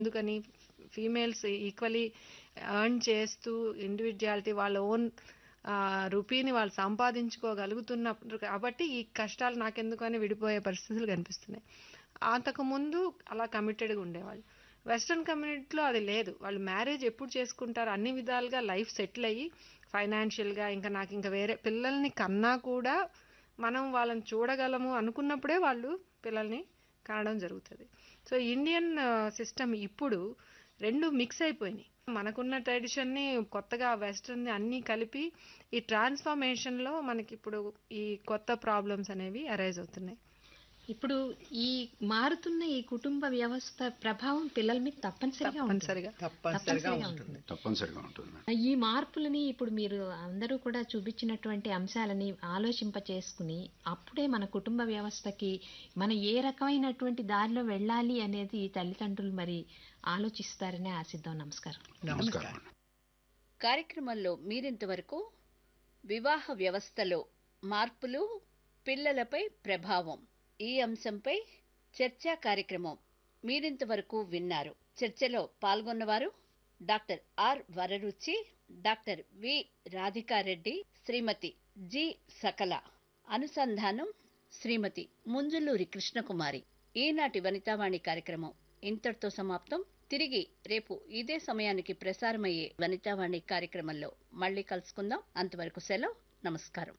ఎందుకని females equally earn చేస్తూ individuality వాళ్ళ ఓన్ రూపీని వాళ్ళు సంపాదించుకోగలుగుతున్నప్పుడు కాబట్టి ఈ కష్టాలు నాకెందుకు అని విడిపోయే పరిస్థితులు కనిపిస్తున్నాయి అంతకుముందు అలా కమిటెడ్గా ఉండేవాళ్ళు వెస్ట్రన్ కమ్యూనిటీలో అది లేదు వాళ్ళు మ్యారేజ్ ఎప్పుడు చేసుకుంటారు అన్ని విధాలుగా లైఫ్ సెటిల్ అయ్యి ఫైనాన్షియల్గా ఇంకా నాకు ఇంకా వేరే పిల్లల్ని కన్నా కూడా మనం వాళ్ళని చూడగలము అనుకున్నప్పుడే వాళ్ళు పిల్లల్ని కనడం జరుగుతుంది సో ఇండియన్ సిస్టమ్ ఇప్పుడు రెండు మిక్స్ అయిపోయినాయి మనకున్న ట్రెడిషన్ని కొత్తగా వెస్ట్రన్ని అన్నీ కలిపి ఈ ట్రాన్స్ఫర్మేషన్లో మనకి ఇప్పుడు ఈ కొత్త ప్రాబ్లమ్స్ అనేవి అరైజ్ అవుతున్నాయి ఇప్పుడు ఈ మారుతున్న ఈ కుటుంబ వ్యవస్థ ప్రభావం పిల్లల మీద తప్పనిసరిగా ఉంటుంది తప్పనిసరిగా తప్పనిసరిగా తప్పనిసరిగా ఉంటుంది తప్పనిసరిగా ఉంటుంది మేడం ఈ మార్పులని ఇప్పుడు మీరు అందరూ కూడా చూపించినటువంటి అంశాలని ఆలోచింప చేసుకుని అప్పుడే మన కుటుంబ వ్యవస్థకి మనం ఏ రకమైనటువంటి దారిలో వెళ్ళాలి అనేది తల్లిదండ్రులు మరి ఆలోచిస్తారని ఆశిద్దాం నమస్కారం నమస్కారం మేడం కార్యక్రమంలో మీరింతవరకు వివాహ వ్యవస్థలో మార్పులు పిల్లలపై ప్రభావం ఈ అంశంపై చర్చా కార్యక్రమం మీరింతవరకు విన్నారు చర్చలో పాల్గొన్నవారు doctor R Vararuchi doctor V Radhika Reddy Shrimati G సకల అనుసంధానం శ్రీమతి ముంజులూరి కృష్ణకుమారి ఈనాటి వనితావాణి కార్యక్రమం ఇంతటితో సమాప్తం తిరిగి రేపు ఇదే సమయానికి ప్రసారమయ్యే వనితావాణి కార్యక్రమంలో మళ్ళీ కలుసుకుందాం అంతవరకు సెలవు నమస్కారం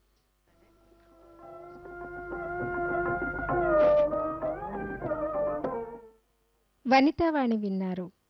వనితావాణి విన్నారు